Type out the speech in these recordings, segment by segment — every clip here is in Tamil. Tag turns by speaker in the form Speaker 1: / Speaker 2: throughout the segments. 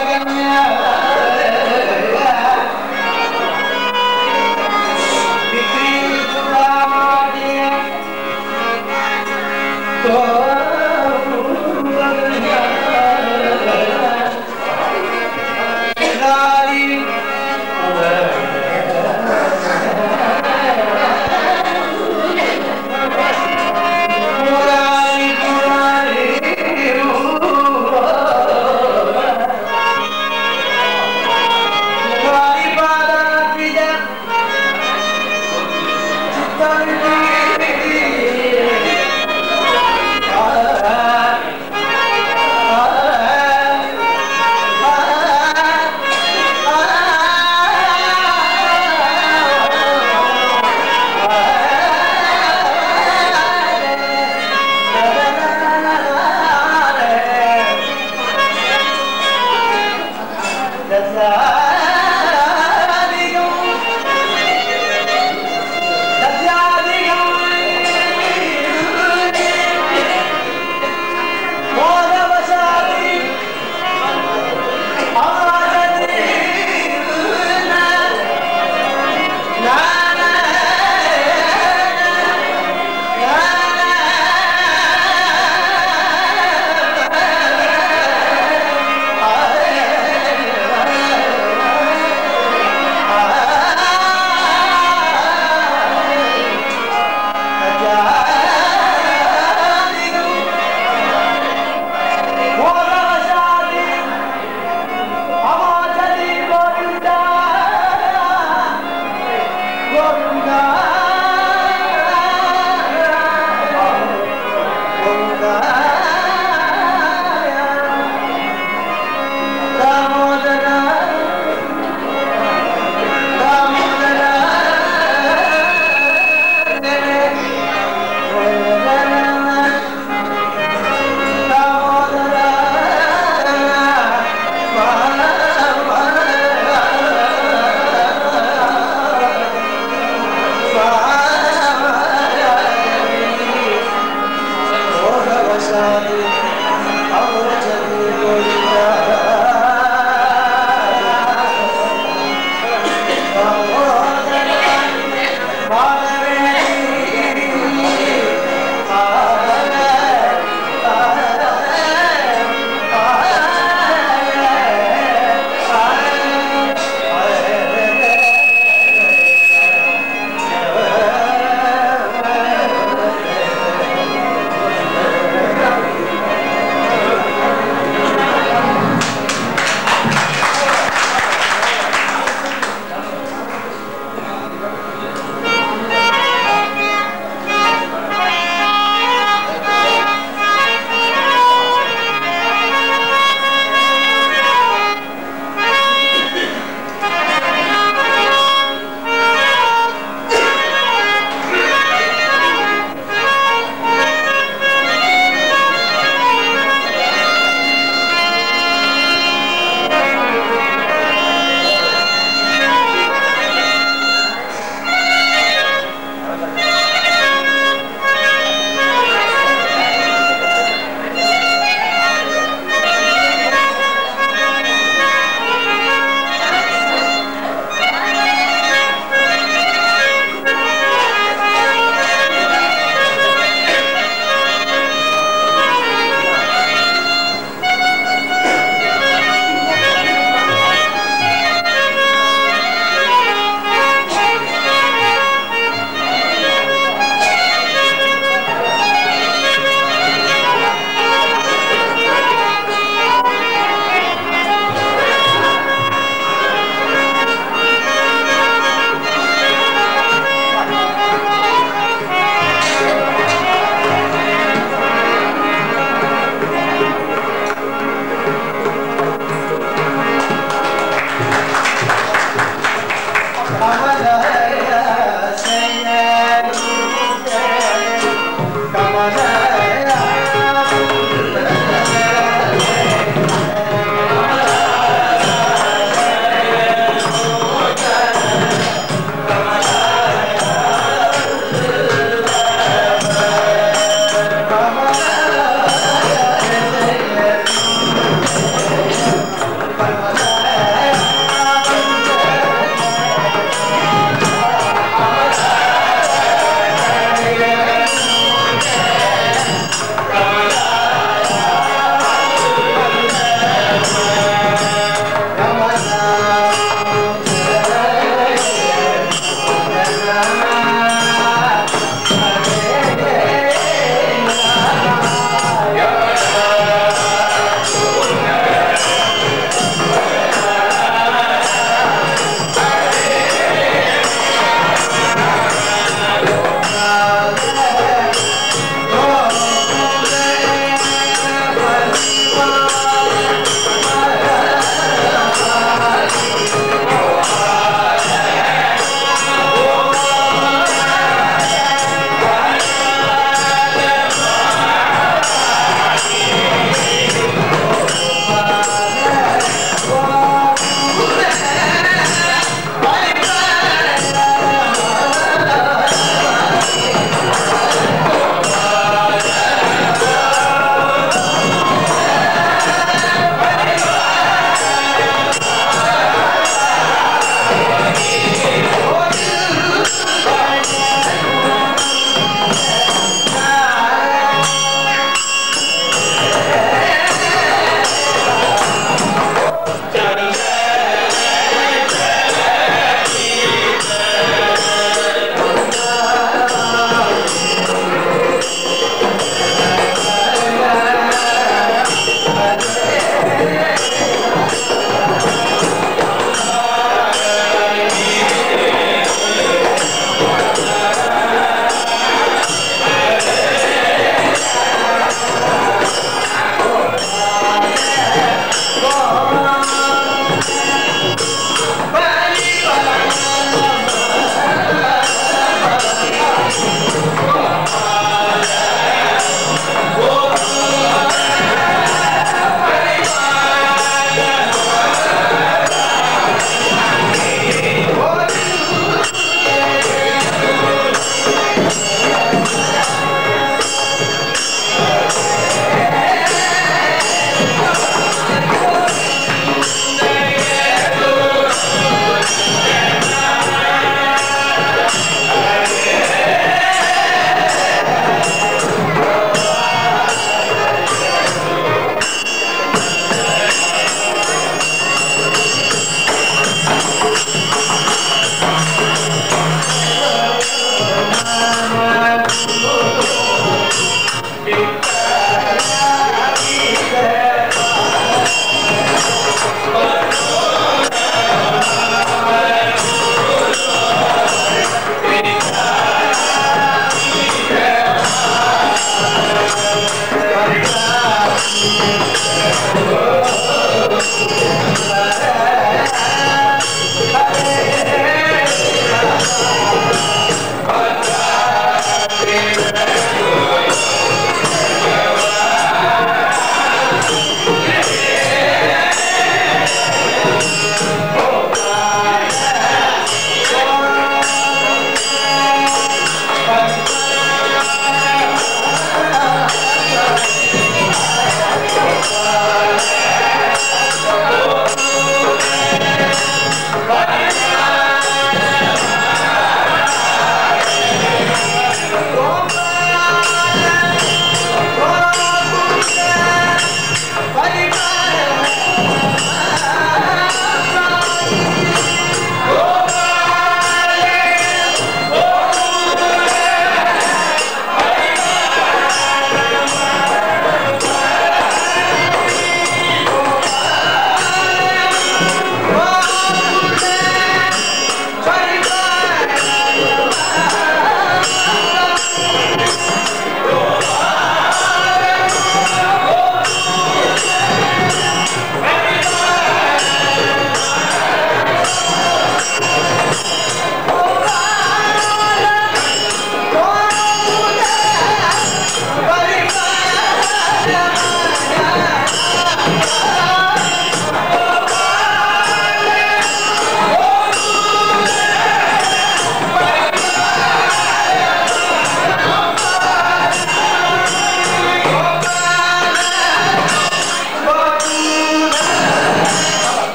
Speaker 1: ஆ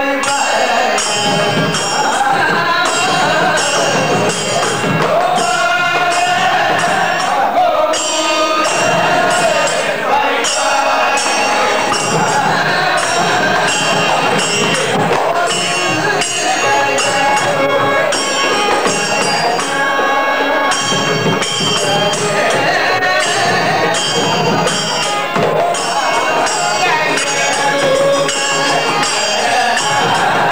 Speaker 1: ஆ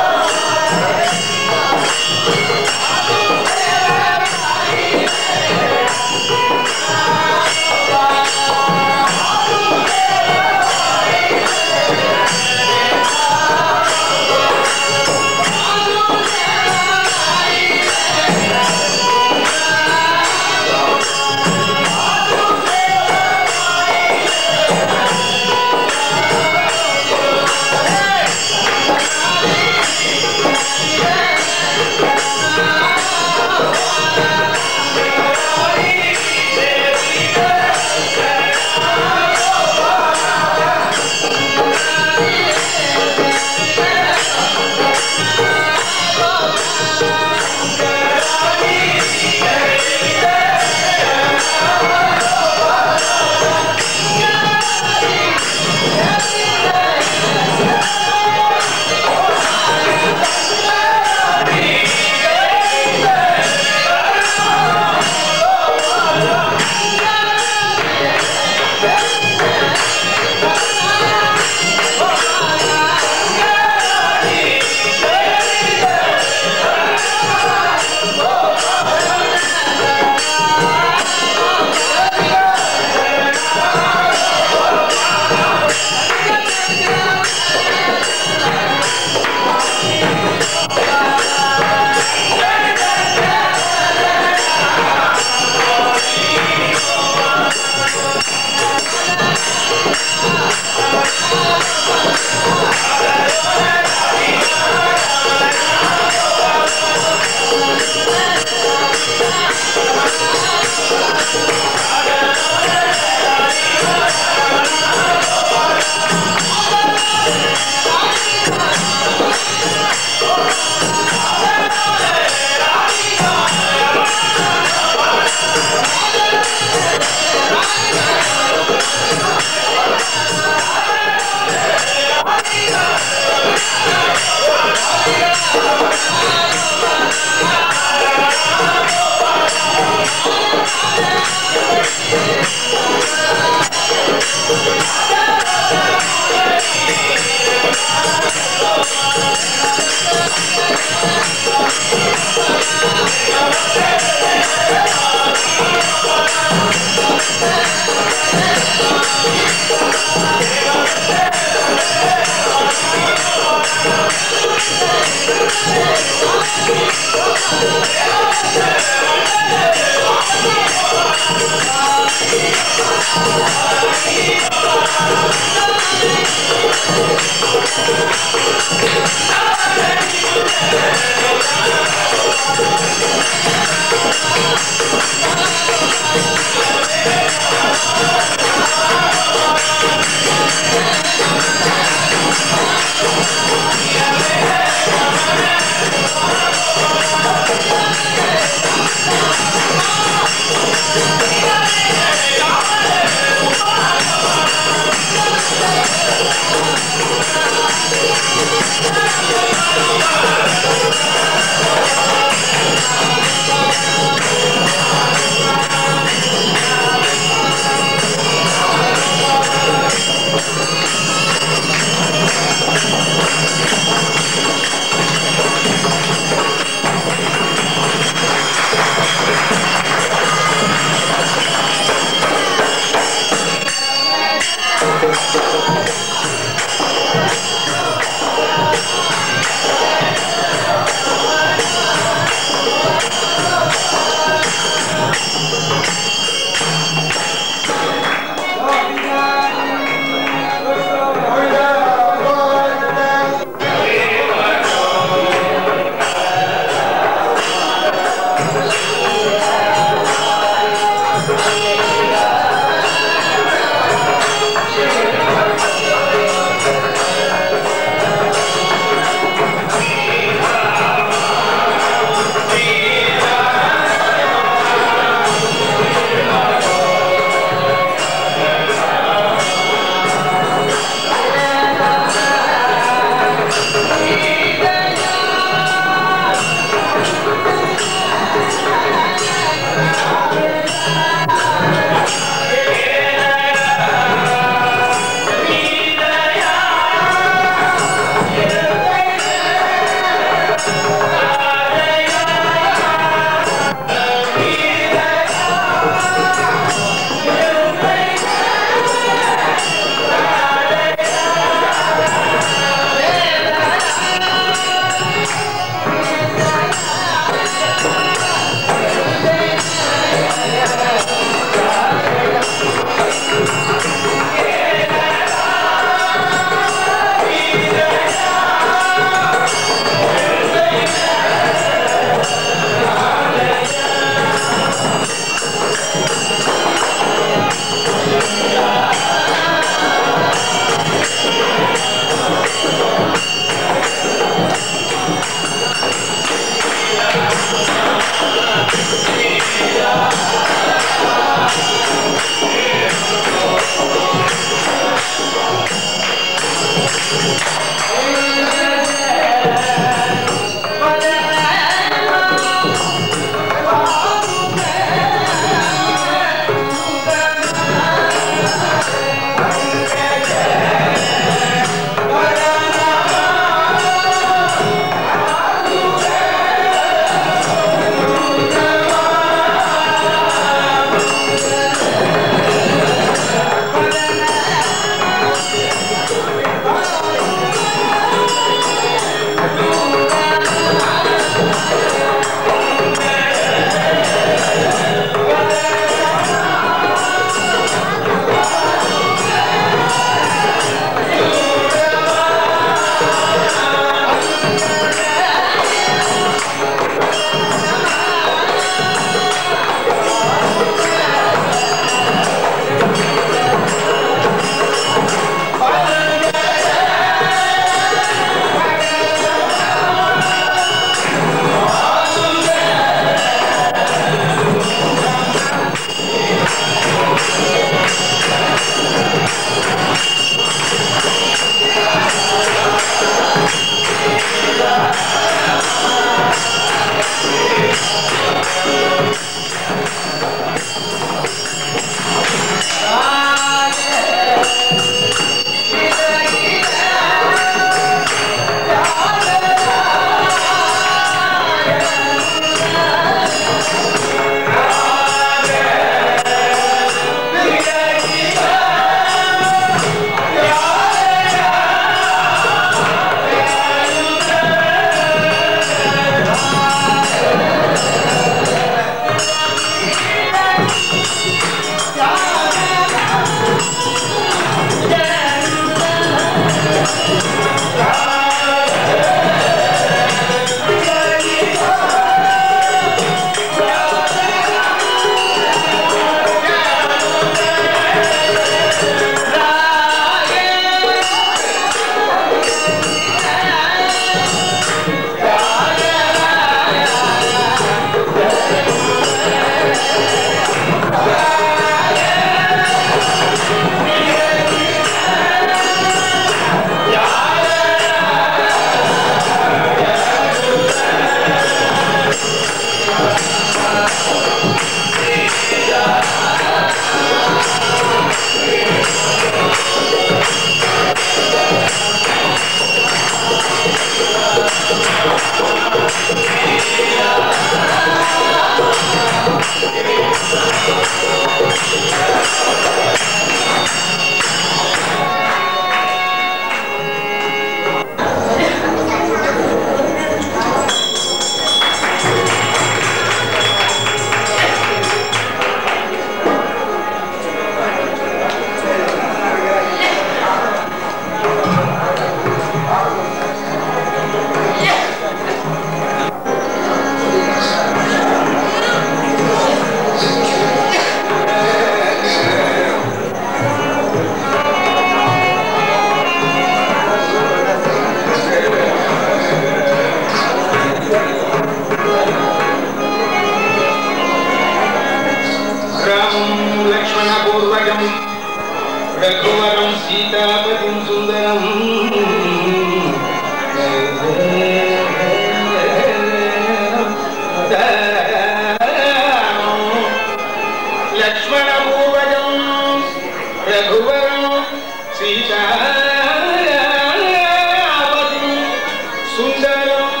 Speaker 1: சுந்தரம்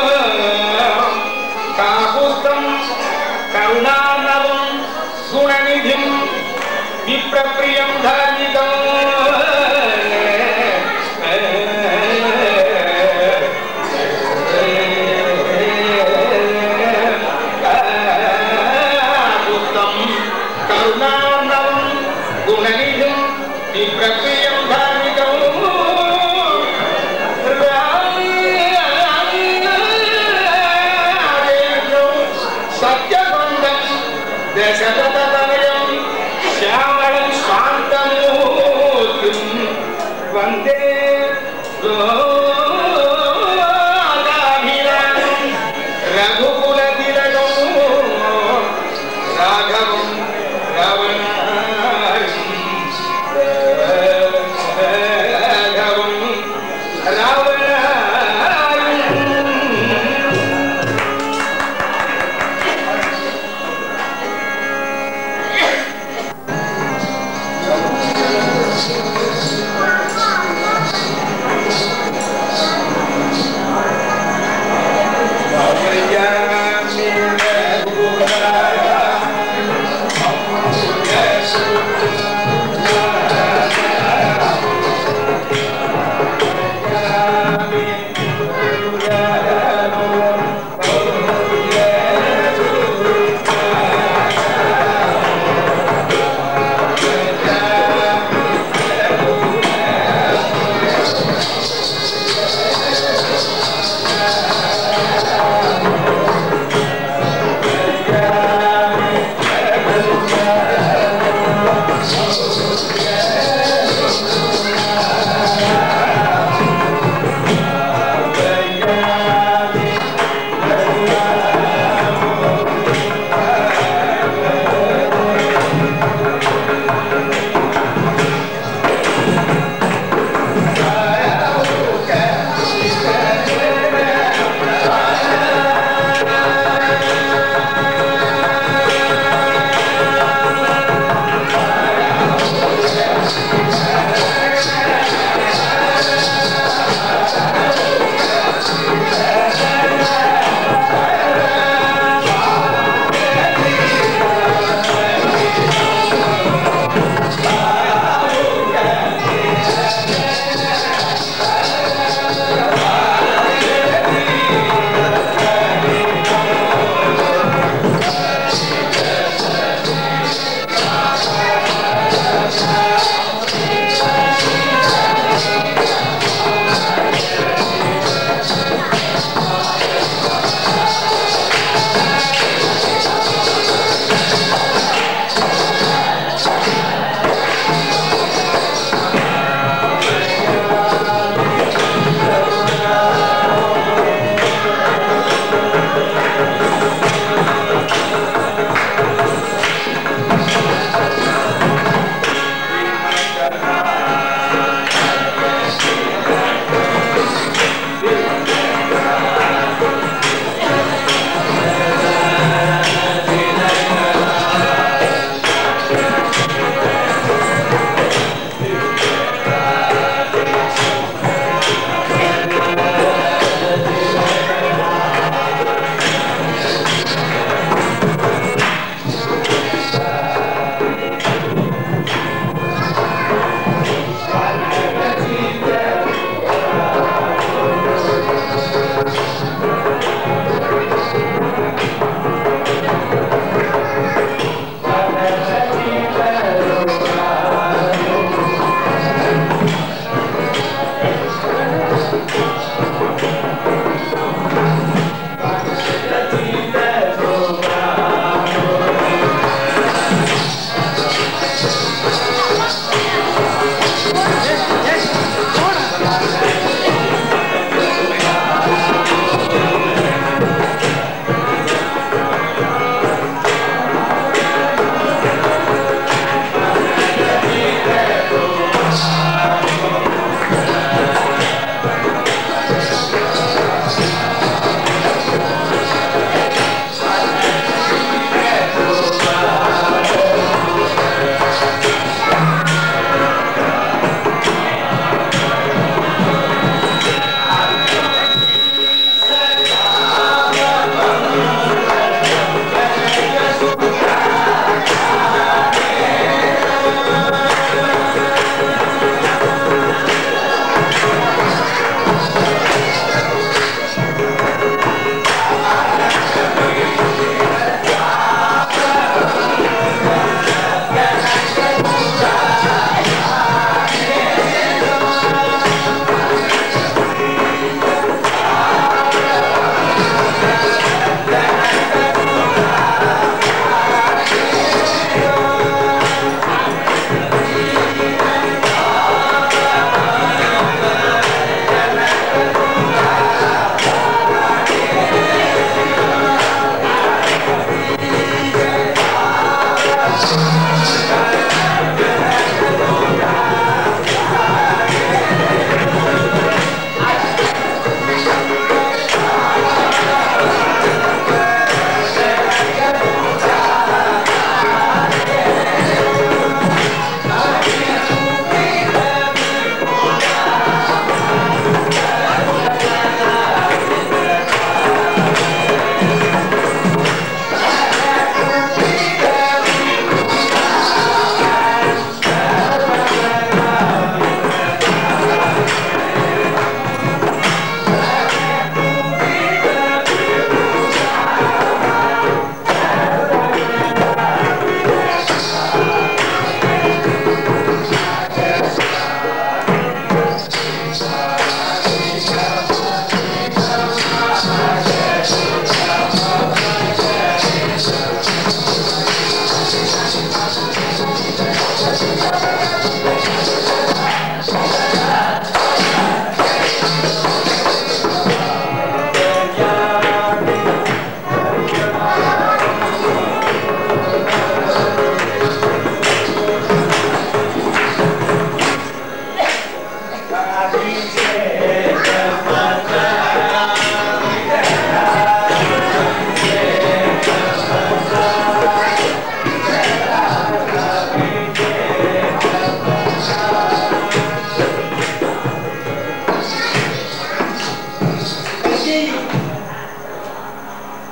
Speaker 1: காபுஸ்தம் கருணாநவம் குணநிதிம் விப்ரபிரியம் தார்மிகம் காபுஸ்தம் கருணாநவம் குணநிதிம் விப்ரபிரியம் தார்மிகம் சத்யபந்தம் தசரதமயம் శ్యామళం శాంతము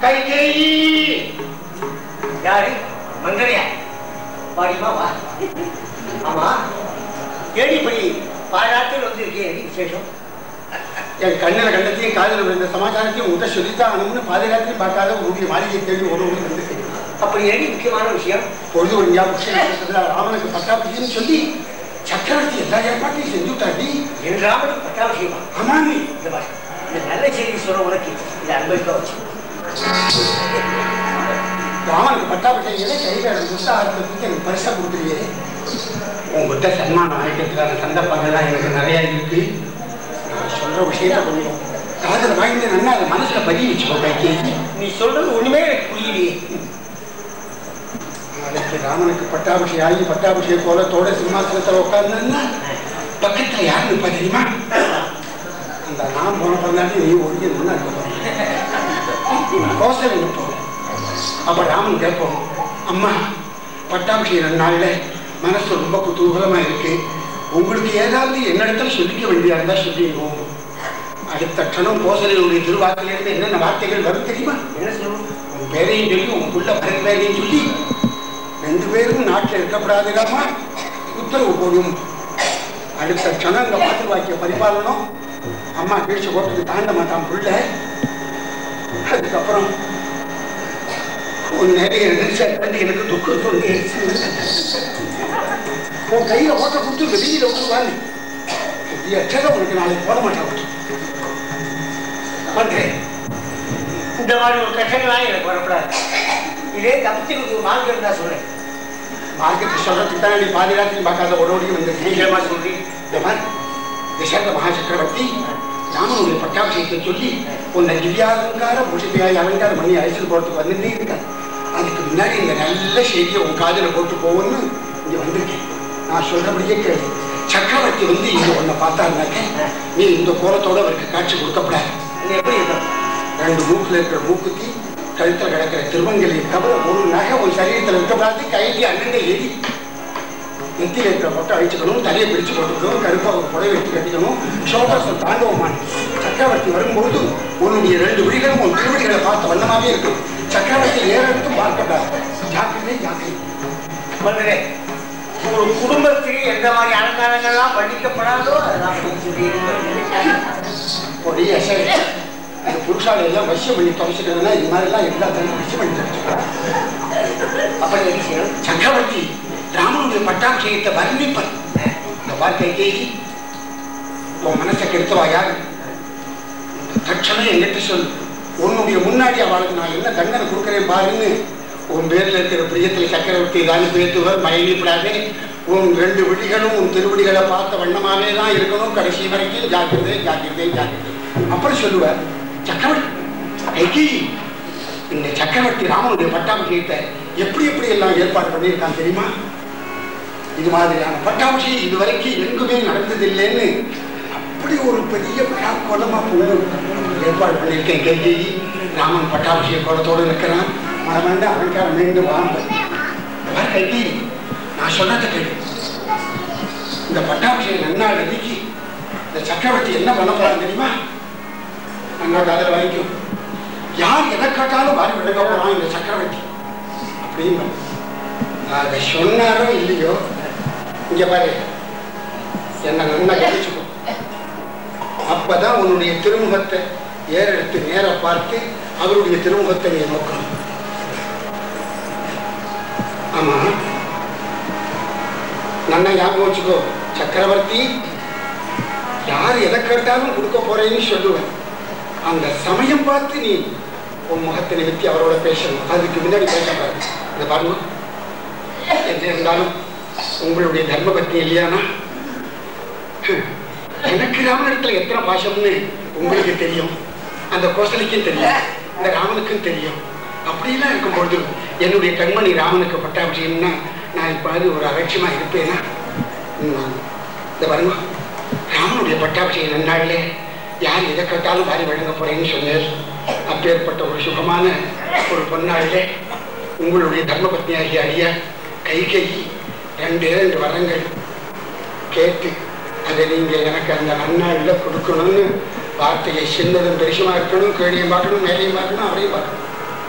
Speaker 2: கைகேயி
Speaker 3: யாரு மங்கரையா பாடிமா வா ஆமா ஏடிப்படி பாராட்டில் வந்திருக்கேன் என்ன விசேஷம்
Speaker 2: என் கண்ணில் கண்டத்தையும் காதில் விழுந்த சமாச்சாரத்தையும் உங்கள்கிட்ட சொல்லித்தான் அனுப்புன்னு பாதுகாத்தையும் பார்க்காத உங்களுடைய மாளிகை தேடி ஒரு ஊருக்கு வந்துருக்கேன்
Speaker 3: அப்படி ஏடி முக்கியமான விஷயம்
Speaker 2: பொழுது ஒரு ஞாபகம் ராமனுக்கு பட்டாபின்னு சொல்லி சக்கரவர்த்தி எல்லா ஏற்பாட்டையும் செஞ்சு விட்டாடி
Speaker 3: என் ராமனுக்கு பட்டாபிஷேகமா
Speaker 2: ஆமாமி
Speaker 3: இந்த பாரு, இந்த நல்ல செய்தி சொல்ற உனக்கு இதை அன்பளிப்பா வச்சு
Speaker 2: ராமனுக்கு பட்டாபிஷேகம் கையில் புஸ்தகத்துக்கு எனக்கு பரிசா கொடுத்துருவியே உங்ககிட்ட சன்மானம் ஆயிட்டதுக்கான சந்தர்ப்பங்கள்லாம் எனக்கு நிறைய இருக்கு நான் சொல்ற விஷயத்த கொஞ்சம் காதல் வாங்கி நல்லா அதை மனசுல பதிய வச்சுக்கோ கைகேயி
Speaker 3: நீ சொல்றது ஒண்ணுமே எனக்கு புரியலையே
Speaker 2: நாளைக்கு ராமனுக்கு பட்டாபிஷேகம் ஆகி பட்டாபிஷேக கோலத்தோட சிம்மாசனத்தில் உட்கார்ந்தா பக்கத்துல யார் நிற்பா தெரியுமா அந்த நான் போன பிறந்தாண்டி நீ ஒழுங்கி முன்னா கோசல் நிற்போம் அப்ப ராமன் கேட்போம் அம்மா பட்டாபிஷேகம் ரெண்டு நாள்ல மனசு ரொம்ப குதூகலமா இருக்கு உங்களுக்கு ஏதாவது என்னிடத்துல சொல்லிக்க வேண்டியா இருந்தா சொல்லிடுவோம் அடுத்த க்ஷணம் கோசலையுடைய திருவாக்கிலிருந்து என்னென்ன வார்த்தைகள் வரும் தெரியுமா
Speaker 3: என்ன சொல்லணும்
Speaker 2: உன் பேரையும் சொல்லி உன் புள்ள பரன் பேரையும் சொல்லி ரெண்டு பேரும் நாட்டில் இருக்கக்கூடாதுடாமா உத்தரவு போடும் அடுத்த க்ஷணம் இந்த மாற்று வாக்கிய பரிபாலனம் அம்மா கீழ்ச்சி போட்டது தாண்ட மாட்டான் புள்ள அதுக்கப்புறம் உன் நிறைய நினைச்சாட்டி எனக்கு துக்கம் சொல்லி உன் கையில ஓட்ட கொடுத்து வெளியில விட்டுருவாங்க எச்சதை உனக்கு நாளைக்கு போட மாட்டான்
Speaker 3: பண்றேன் இந்த மாதிரி ஒரு கஷ்டங்கள்லாம் எனக்கு வரக்கூடாது இதே தப்பிச்சு ஒரு மார்க்கம் தான் சொல்றேன்
Speaker 2: மார்க்கெட் சொல்றதுக்கு தான் நீ பாதுகாத்து பார்க்காத உடனடியும் வந்து
Speaker 3: நீங்களமா சொல்றீங்க
Speaker 2: இந்த மாதிரி தசரத மகாசக்கரவர்த்தி ராமனுடைய பட்டாபிஷேகத்தை சொல்லி உன்னை திவ்யாலங்கார பூஷிதையாய் அலங்காரம் பண்ணி அழைச்சிட்டு போறதுக்கு வந்துட்டே இருக்கான் அதுக்கு முன்னாடி இந்த நல்ல செய்தியை உன் காதுல போட்டு போவோன்னு இங்க வந்திருக்கேன் நான் சொல்றபடியே கேளு சக்கரவர்த்தி வந்து இங்க உன்னை பார்த்தாருனாக்க நீ இந்த கோலத்தோட அவருக்கு காட்சி கொடுக்கப்படாது
Speaker 3: இது எப்படி இருக்கும்
Speaker 2: ரெண்டு மூக்குல இருக்கிற மூக்குத்தி கழுத்துல கிடக்கிற திருமங்கலை தவிர ஒரு நகை உன் சரீரத்தில் இருக்கக்கூடாது கைதி அண்ணங்க எரி நெத்தியில் இருக்கிற பொட்டை அழிச்சுக்கணும் தலையை பிடிச்சு போட்டுக்கணும் கருப்பாக ஒரு புடவை எடுத்து கட்டிக்கணும் சோபாசம் தாண்டவமான் சக்கரவர்த்தி வரும்போது உன்னுடைய ரெண்டு விழிகளும் உன் திருவடிகளை பார்த்த வண்ணமாவே இருக்கும் சக்கரவர்த்தி நேரத்தும் பார்க்கப்படாது ஜாக்கிரதை ஜாக்கிரதை
Speaker 3: பண்றேன் ஒரு குடும்பத்தில் எந்த மாதிரி அலங்காரங்கள்லாம் பண்ணிக்கப்படாதோ அதெல்லாம் சொல்லி
Speaker 2: பொடி அசை இந்த புருஷாலை எல்லாம் வசியம் பண்ணி துவைச்சிக்கிறதுனா இது மாதிரிலாம் எல்லாத்தையும் வசியம் பண்ணி துவைச்சிக்கலாம்
Speaker 3: அப்படி என்ன செய்யணும்
Speaker 2: சக்கரவர்த்தி ராமனுடைய பட்டாபிஷேகத்தை வர்ணிப்பன் இந்த வார்த்தை கேள்வி உன் மனசை கெடுத்தவா யாரு தட்சணம் என்கிட்ட சொல் உன்னுடைய முன்னாடி அவளுக்கு நான் என்ன தண்டனை கொடுக்குறேன் பாருன்னு உன் பேர்ல இருக்கிற பிரியத்தில் சக்கரவர்த்தி ஏதாவது பேத்துவர் மயங்கிப்படாதே உன் ரெண்டு விடிகளும் உன் திருவடிகளை பார்த்த வண்ணமாவே தான் இருக்கணும் கடைசி வரைக்கும் ஜாக்கிரதை ஜாக்கிரதை ஜாக்கிரதை அப்புறம் சொல்லுவார் சக்கரவர்த்தி ஐக்கி, இந்த சக்கரவர்த்தி ராமனுடைய பட்டாபிஷேகத்தை எப்படி எப்படி எல்லாம் ஏற்பாடு பண்ணியிருக்கான் தெரியுமா இது மாதிரியான பட்டாபிஷேகம் இதுவரைக்கும் எங்குமே நடந்ததில்லைன்னு அப்படி ஒரு பெரிய விழா கோலமா போகும் ஏற்பாடு பண்ணியிருக்கேன் கேள்வி ராமன் பட்டாபிஷேக கோலத்தோடு நிற்கிறான் மனமண்ட அலங்காரம் மீண்டும் வாங்க கைதி நான் சொன்னதை கேளு இந்த பட்டாபிஷேகம் நன்னாள் அன்னைக்கு இந்த சக்கரவர்த்தி என்ன பண்ண போறான் தெரியுமா நன்னோட அதில் வாங்கிக்கும் யார் எதை கேட்டாலும் வாரி விழுங்க போறான் இந்த சக்கரவர்த்தி அப்படின்னு அதை சொன்னாரோ இல்லையோ இங்க பாரு என்ன நல்லா கவனிச்சுக்கோ அப்பதான் உன்னுடைய திருமுகத்தை ஏறெடுத்து நேர பார்த்து அவருடைய திருமுகத்தை நீ நோக்கணும் ஆமா நல்லா ஞாபகம் வச்சுக்கோ சக்கரவர்த்தி யார் எதை கேட்டாலும் கொடுக்க போறேன்னு சொல்லுவேன் அந்த சமயம் பார்த்து நீ உன் முகத்தை நிறுத்தி அவரோட பேசணும் அதுக்கு முன்னாடி பேசக்கூடாது இந்த பாருங்க எது இருந்தாலும் உங்களுடைய தர்ம பத்னி இல்லையானா ஹம், எனக்கு ராமனிடத்துல எத்தனை பாசம்னு உங்களுக்கு தெரியும் அந்த கோசலைக்கும் தெரியும் இந்த ராமனுக்கும் தெரியும் அப்படிலாம் இருக்கும்பொழுது என்னுடைய கண்மணி ராமனுக்கு பட்டாபிஷேகம்னா நான் இப்போ ஒரு அலட்சியமா இருப்பேனா ம், இந்த பாருங்க ராமனுடைய பட்டாபிஷேகம் நன்னாளிலே யார் எதை கேட்டாலும் வாரி வழங்க போறேன்னு சொன்னார் அப்பேற்பட்ட ஒரு சுகமான ஒரு பொன்னாளிலே உங்களுடைய தர்மபத்னியாகிய அடியா கை கை ரெண்டு ரெண்டு வரங்கள் கேட்டு அதை நீங்க எனக்கு அந்த நன்னாளில் கொடுக்கணும்னு வார்த்தையை சின்னதும் பெருசுமா இருக்கணும் கீழையும் பார்க்கணும் மேலையும் பார்க்கணும் அவரையும் பார்க்கணும்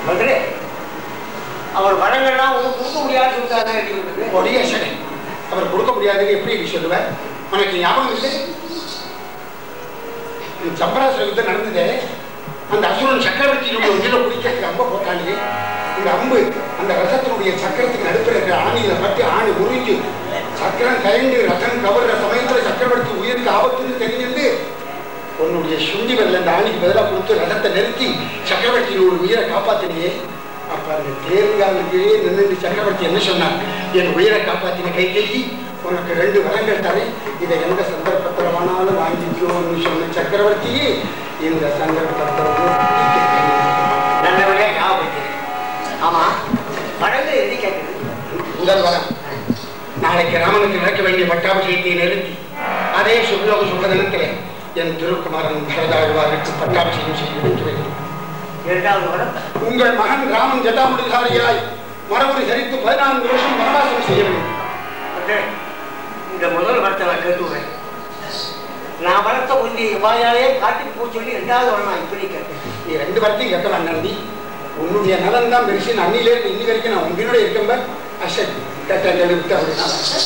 Speaker 3: மதுரை அவர் வரங்கள்லாம் ஒன்றும் கொடுக்க முடியாதுன்னு சொல்லிட்டாங்க எனக்கு
Speaker 2: கொடிய சரி அவர் கொடுக்க முடியாதுன்னு எப்படி நீ சொல்லுவ உனக்கு ஞாபகம் இல்லை சம்பராசுர யுத்தம் நடந்ததே அந்த அசுரன் சக்கரவர்த்தியினுடைய உயிரை குடிக்கிறதுக்கு அம்ப போட்டாங்க இந்த அம்பு அந்த ரசத்தினுடைய சக்கரத்துக்கு நடுப்புற இருக்கிற ஆணியில பட்டு ஆணி உறிஞ்சு சக்கரம் கயண்டு ரசம் கவர்ற சமயத்துல சக்கரவர்த்தி உயிருக்கு ஆபத்துன்னு தெரிஞ்சுட்டு உன்னுடைய சுண்டி வரல அந்த ஆணிக்கு பதிலாக கொடுத்து ரதத்தை நிறுத்தி சக்கரவர்த்தியினுடைய உயிரை காப்பாத்தினியே அப்ப அந்த தேர்காலுக்கு நின்று சக்கரவர்த்தி என்ன சொன்னார் என் உயிரை காப்பாத்தின கை கையி உனக்கு ரெண்டு வரங்கள் தரேன் இதை எந்த சந்தர்ப்பத்தில் வேணாலும் வாங்கிக்கோன்னு சொன்ன சக்கரவர்த்தி இந்த சந்தர்ப்பத்தில்
Speaker 3: நல்லபடியா ஞாபகம் ஆமா வடங்கு எழுதி கேட்குது
Speaker 2: முதல் வரம் நாளைக்கு ராமனுக்கு நடக்க வேண்டிய பட்டாபிஷேகத்தை நிறுத்தி அதே சுப்லோக சுபதனத்தில் என் திருக்குமாரன் பரதாழ்வாருக்கு பட்டாபிஷேகம் செய்து வைக்கிறேன்
Speaker 3: இரண்டாவது வரம்
Speaker 2: உங்கள் மகன் ராமன் ஜட்டாமுடிதாரியாய் மரபுரி சரித்து பதினான்கு வருஷம் வனவாசம் செய்ய வேண்டும்
Speaker 3: வந்து இந்த முதல் வரத்தை நான் கேட்டுவேன் நான் வளர்த்த உந்தி வாயாலே காட்டி போ சொல்லி ரெண்டாவது வரம் நான் இப்படி கேட்டேன்
Speaker 2: நீ ரெண்டு வார்த்தையும் கேட்க வேண்டாம் நந்தி உன்னுடைய நலன் தான் பெருசு அன்னிலே இருந்து இன்னி வரைக்கும் நான் உங்களோட இருக்கம்ப அசட் கேட்ட விட்டு அப்படின்னா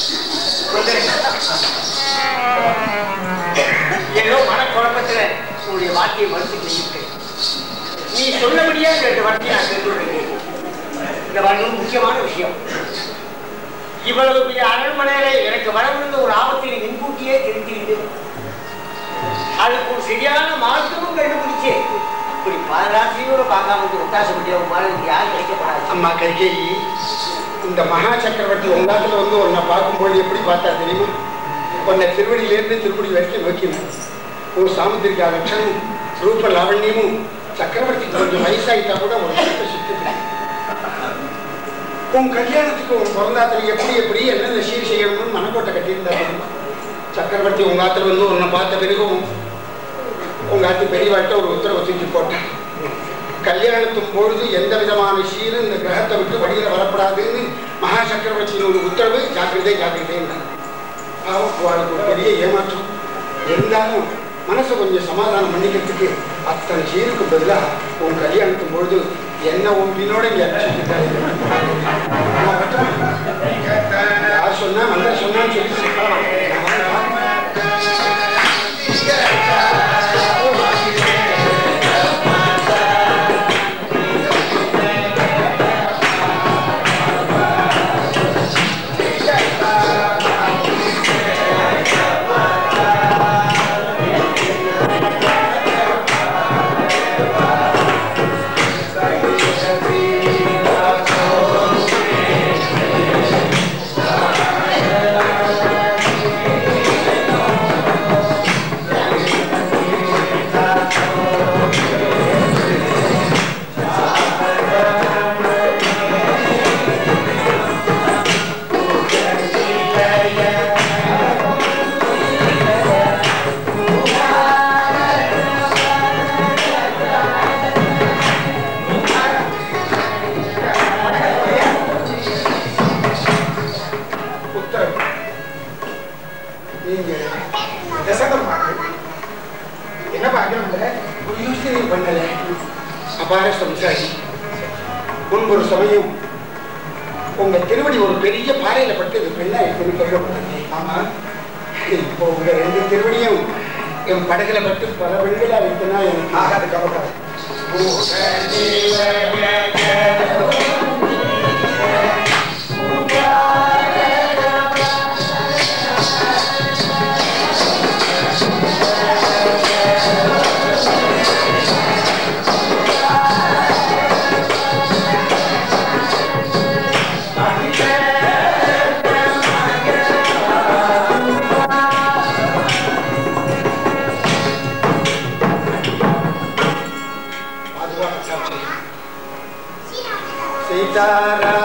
Speaker 3: ஏதோ மனக்குழப்பத்துல உன்னுடைய வார்த்தையை மறுத்து கேட்டேன் நீ சொன்னபடியே இந்த ரெண்டு வார்த்தையை நான் கேட்டுள்ளேன் இந்த வரணும் முக்கியமான விஷயம் இவ்வளவு பெரிய அரண்மனையில எனக்கு வரவிருந்த ஒரு ஆபத்தை நீ முன்கூட்டியே தெரிஞ்சுக்கிட்டு அதுக்கு ஒரு சரியான மாற்றமும் கண்டுபிடிச்சு இப்படி பாதராத்திரியோட பார்க்காம வந்து உத்தாசப்பட்டிய ஒரு மாதிரி யாரும் கிடைக்கப்படாது
Speaker 2: அம்மா கைகேயி இந்த மகா சக்கரவர்த்தி உங்காத்துல வந்து உன்னை பார்க்கும்போது எப்படி பார்த்தா தெரியுமா உன்னை திருவடியிலேருந்து திருப்படி வரைக்கும் நோக்கினார் உன் சாமுத்திரிகா லட்சணம் ரூப லாவண்யமும் சக்கரவர்த்திக்கு கொஞ்சம் வயசாயிட்டா கூட ஒரு சுத்த சுத்து உன் கல்யாணத்துக்கு உன் பிறந்தாத்துல எப்படி எப்படி என்னென்ன சீர் செய்யணும்னு மனக்கோட்டை கட்டியிருந்தா தெரியுமா சக்கரவர்த்தி உங்க ஆத்துல வந்து உன்னை பார்த்த பிறகும் உங்க ஆத்து பெரியவாட்ட ஒரு உத்தரவு தூக்கி போட்டேன் கல்யாணத்தும் பொழுது எந்த விதமான சீரும் இந்த கிரகத்தை விட்டு வழியில வரப்படாதுன்னு மகா சக்கரவர்த்தியின் ஒரு உத்தரவு ஜாக்கிரதை ஜாக்கிரதை அவளுக்கு ஒரு பெரிய ஏமாற்றம் இருந்தாலும் மனசை கொஞ்சம் சமாதானம் பண்ணிக்கிறதுக்கு அத்தனை சீருக்கு பதிலா உன் கல்யாணத்தும் பொழுது என்ன உன் பின்னோட இங்க அனுப்பிச்சுட்டாரு. நான் வரட்டுமா? யார் சொன்னா மன்ன சொன்னான்னு சொல்லி சொல்லலாம். நான் வரேன். உத்தரவு நீங்க தசகம் பார்க்க என்ன பார்க்கணும்ல ஒரு யோசனையும் பண்ணல அபார சம்சாரி முன்பு ஒரு சமயம் உங்க திருவடி ஒரு பெரிய பாறையில பட்டு இது பெண்ணா இருக்குன்னு கேட்கப்பட்டது ஆமா இப்போ உங்க ரெண்டு திருவடியும் என் படகுல பட்டு பல பெண்களா இருக்குன்னா எனக்கு ஆகாது கவலை பாதுகாப்பு சாட்சி சீதாராம்